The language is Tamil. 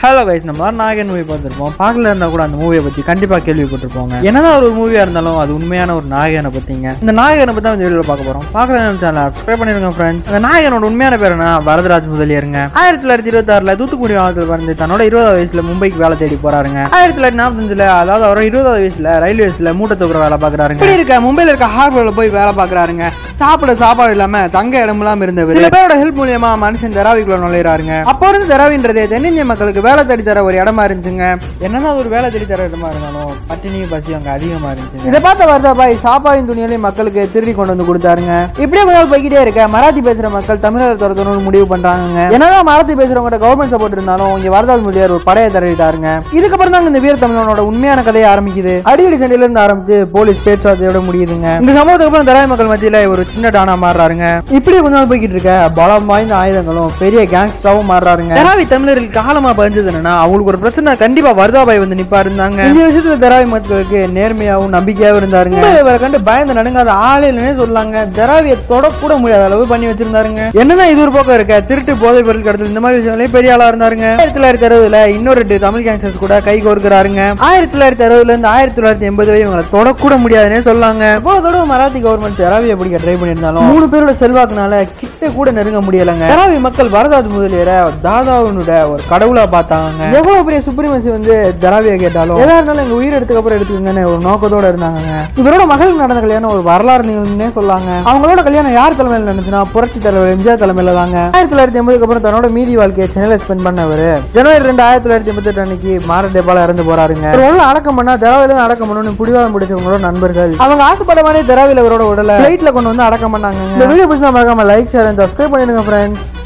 ஹலோ கைஸ் நம்ம நாயகன் மூவி பார்த்துருப்போம் பார்க்கல இருந்தா கூட அந்த மூவியை பத்தி கண்டிப்பா கேள்விப்பட்டிருப்போங்க என்னதான் ஒரு மூவியா இருந்தாலும் அது உண்மையான ஒரு நாயகனை பத்திங்க இந்த நாயகனை பத்தி தான் இந்த வீடியோல பார்க்க போறோம் பார்க்கல சேனல் சப்ஸ்கிரைப் பண்ணிருங்க ஃப்ரெண்ட்ஸ் அந்த நாயகனோட உண்மையான பேர் என்ன வரதராஜ் முதலியாருங்க ஆயிரத்தி தொள்ளாயிரத்தி இருபத்தி ஆறுல தூத்துக்குடி மாவட்டத்தில் பிறந்து தன்னோட இருபதாவது வயசுல மும்பைக்கு வேலை தேடி போறாருங்க ஆயிரத்தி தொள்ளாயிரத்தி நாற்பத்தஞ்சுல அதாவது அவர் இருபதாவது வயசுல ரயில்வேஸ்ல மூட்டை தூக்குற வேலை பாக்குறாருங்க இப்படி இருக்க மும்பைல இருக்க ஹார்பர்ல போய் வேலை பாக்குறாருங்க சாப்பிட சாப்பாடு இல்லாம தங்க இடம் இல்லாம இருந்தவர் சில பேரோட ஹெல்ப் மூலியமா மனுஷன் தெராவிக்குள்ள நுழையிறாருங்க அப்போ இருந்து தெராவின்றது தென்னிந்திய மக்களுக்கு வேலை தேடி தர ஒரு இடமா இருந்துச்சுங்க என்னதான் அது ஒரு வேலை தேடி தர இடமா இருந்தாலும் பட்டினியும் பசியும் அங்க அதிகமா இருந்துச்சு இதை பார்த்த வரதா பாய் சாப்பாடும் துணிகளையும் மக்களுக்கு திருடி கொண்டு வந்து கொடுத்தாருங்க இப்படியே கொஞ்ச நாள் போய்கிட்டே இருக்க மராத்தி பேசுற மக்கள் தமிழர் துரத்தணும்னு முடிவு பண்றாங்க என்னதான் மராத்தி பேசுறவங்க கவர்மெண்ட் சப்போர்ட் இருந்தாலும் இங்க வரதாஜ் முதலியார் ஒரு படையை தரவிட்டாருங்க இதுக்கப்புறம் தான் இந்த வீர தமிழனோட உண்மையான கதையை ஆரம்பிக்குது அடிக்கடி சண்டையில இருந்து ஆரம்பிச்சு போலீஸ் பேச்சுவார்த்தையோட முடியுதுங்க இந்த சம்பவத்துக்கு அப்புறம் தராய் மக்கள் மத்தியில ஒரு சின்ன டானா மாறுறாருங்க இப்படி கொஞ்ச நாள் போய்கிட்டு இருக்க பலம் வாய்ந்த ஆயுதங்களும் பெரிய கேங்ஸ்டராவும் மாறுறாருங்க தராவி தமிழர்களுக்கு காலமா பதிஞ்சது என்னன்னா அவங்களுக்கு ஒரு பிரச்சனை கண்டிப்பா வரதாபாய் வந்து நிப்பா இருந்தாங்க இந்த விஷயத்துல தராவி மக்களுக்கு நேர்மையாவும் நம்பிக்கையாவும் இருந்தாருங்க இவரை கண்டு பயந்து நடுங்காத ஆளே இல்லைன்னே சொல்லாங்க தராவியை தொடக்கூட முடியாத அளவு பண்ணி வச்சிருந்தாருங்க என்னதான் இது ஒரு பக்கம் இருக்க திருட்டு போதை பொருள் கடத்தல் இந்த மாதிரி விஷயங்களையும் பெரிய ஆளா இருந்தாருங்க ஆயிரத்தி தொள்ளாயிரத்தி அறுபதுல இன்னொரு ரெண்டு தமிழ் கேங்ஸ்டர்ஸ் கூட கை கோர்க்கிறாருங்க ஆயிரத்தி தொள்ளாயிரத்தி அறுபதுல இருந்து ஆயிரத்தி தொள்ளாயிரத்தி எண்பது வரை இவங்களை தொடக்கூட முடியாதுன்னே சொல்லாங்க இவ்வளவு தடவை மராத்தி கவர்மெண்ட் தெராவியை பிடிக்க ட்ரை பண்ணியிருந்தாலும் மூணு பேரோட செல்வாக்குனால கிட்ட கூட நெருங்க முடியலங்க தெராவி மக்கள் வரதாஜ் முதலியரை தாதாவுனோட ஒரு கடவுளா பார்த்தாங்க எவ்வளவு பெரிய சுப்ரீமசி வந்து தெராவியை கேட்டாலும் எதா இருந்தாலும் எங்க உயிர் எடுத்துக்கு அப்புறம் எடுத்துக்கங்கன்னு ஒரு நோக்கத்தோட இருந்தாங்க இவரோட மகளுக்கு நடந்த கல்யாணம் ஒரு வரலாறு நிகழ்வுன்னே சொல்லாங்க அவங்களோட கல்யாணம் யார் தலைமையில் நடந்துச்சுன்னா புரட்சி தலைவர் எம்ஜிஆர் தலைமையில தாங்க ஆயிரத்தி தொள்ளாயிரத்தி எண்பதுக்கு அப்புறம் தன்னோட மீதி வாழ்க்கையை சென்னையில ஸ்பெண்ட் பண்ணவர் ஜனவரி ரெண்டு ஆயிரத்தி தொள்ளாயிரத்தி எண்பத்தி எட்டு அன்னைக்கு மார டேபால இறந்து போறாருங்க ஒரு உடல் அடக்கம் பண்ணா தெராவில தான் அடக்கம் பண்ணணும்னு பிடிவாதம் பிடிச்சவங்களோட நண்பர்கள் அவங்க ஆசைப்பட மாதிரி தெராவில இவரோட உடலை ஃபிளைட்ல கொண்டு வந்து அடக்கம் பண்ணாங்க இந்த வீடியோ பிடிச்சா மறக்காம லைக் ஷேர் சப்ஸ்கிரைப் பண்ணிடுங்க ஃப்ரெண்ட்ஸ்